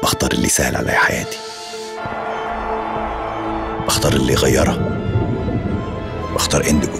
بختار اللي سهل على حياتي بختار اللي يغيرها بختار اندجو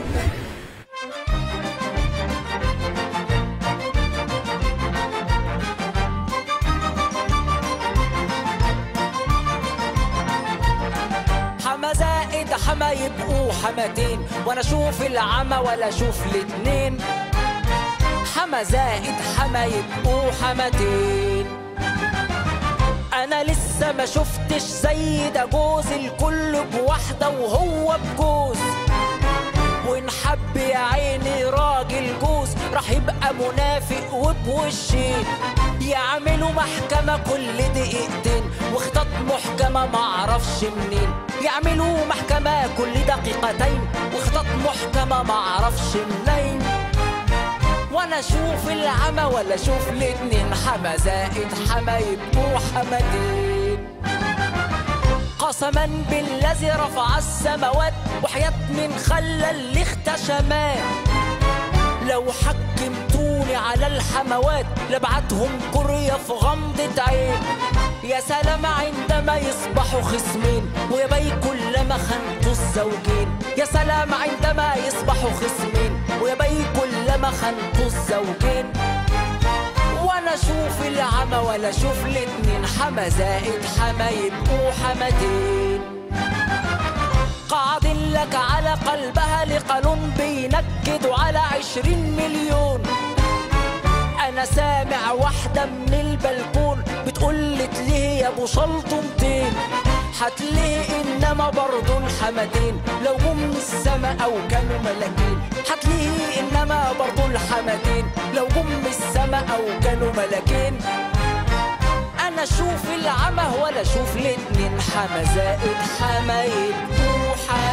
حما زائد حما يبقوا حماتين وانا اشوف العمى ولا اشوف الاتنين حما زائد حما يبقوا حماتين انا لسه ما شفتش زي ده جوز الكل بواحدة وهو بجوز ونحب يا عيني راجل جوز راح يبقى منافق وبوشين يعملوا محكمة كل دقيقتين وخطط محكمة معرفش منين يعملوا محكمة كل دقيقتين وخطط محكمة معرفش منين وانا اشوف العمى ولا اشوف الاتنين حما زائد حما يبقوا حماتين قسما بالذي رفع السماوات وحياة من خلى اللي اختشمات لو حكمتوني على الحموات لبعتهم قرية في غمضة عين يا سلام عندما يصبحوا خصمين ويا بي كلما خنتوا الزوجين يا سلام عندما يصبحوا خصمين ويا بي كلما خنتوا الزوجين وانا اشوف العمى ولا اشوف الاتنين حما زائد حما يبقوا حماتين قاعد لك على قلبها لقانون بينكدوا على عشرين مليون انا سامع واحدة من البلكون بتقول ليه يا ابو شلطمتين هتليه انما برضو الحمدين لو جم من السما او كانوا ملاكين هتليه انما برضو الحمدين لو جم من السما او كانوا ملاكين انا اشوف العمى ولا اشوف الاتنين حما زائد حما يبقوا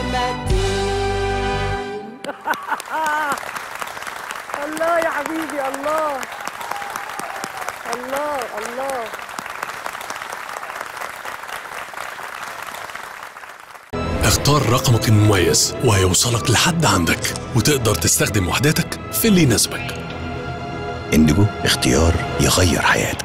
حماتين الله يا حبيبي الله الله الله اختار رقمك المميز وهيوصلك لحد عندك وتقدر تستخدم وحداتك في اللي يناسبك اندجو اختيار يغير حياتك